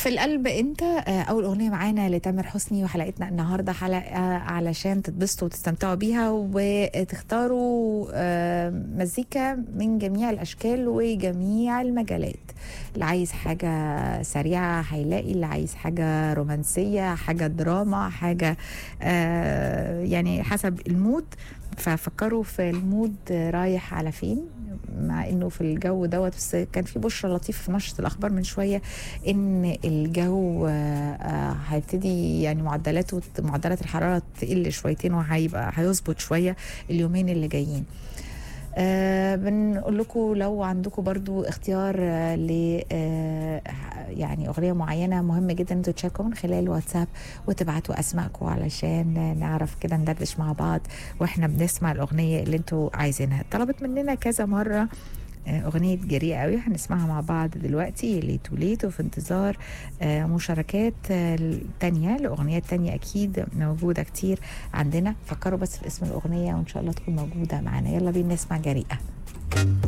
في القلب انت آه، اول اغنيه معانا لتامر حسني وحلقتنا النهارده حلقه علشان تتبسطوا وتستمتعوا بيها وتختاروا آه، مزيكا من جميع الاشكال وجميع المجالات اللي عايز حاجه سريعه هيلاقي اللي عايز حاجه رومانسيه حاجه دراما حاجه آه، يعني حسب المود ففكروا في المود رايح على فين مع انه في الجو دوت بس كان في بشرة لطيفة في نشرة الاخبار من شوية ان الجو آه، آه، هيبتدي يعني معدلاته معدلات الحرارة تقل شويتين وهيبقى هيظبط شوية اليومين اللي جايين آه بنقول لكم لو عندكم برضو اختيار آه ل آه يعني اغنيه معينه مهم جدا انتوا تشاركوا من خلال واتساب وتبعتوا اسمائكم علشان نعرف كده ندردش مع بعض واحنا بنسمع الاغنيه اللي انتوا عايزينها طلبت مننا كذا مره آه، أغنية جريئة قوي هنسمعها مع بعض دلوقتي ليتو ليتو في انتظار آه، مشاركات آه، تانية لأغنيات تانية أكيد موجودة كتير عندنا فكروا بس في اسم الأغنية وإن شاء الله تكون موجودة معانا يلا بينا نسمع جريئة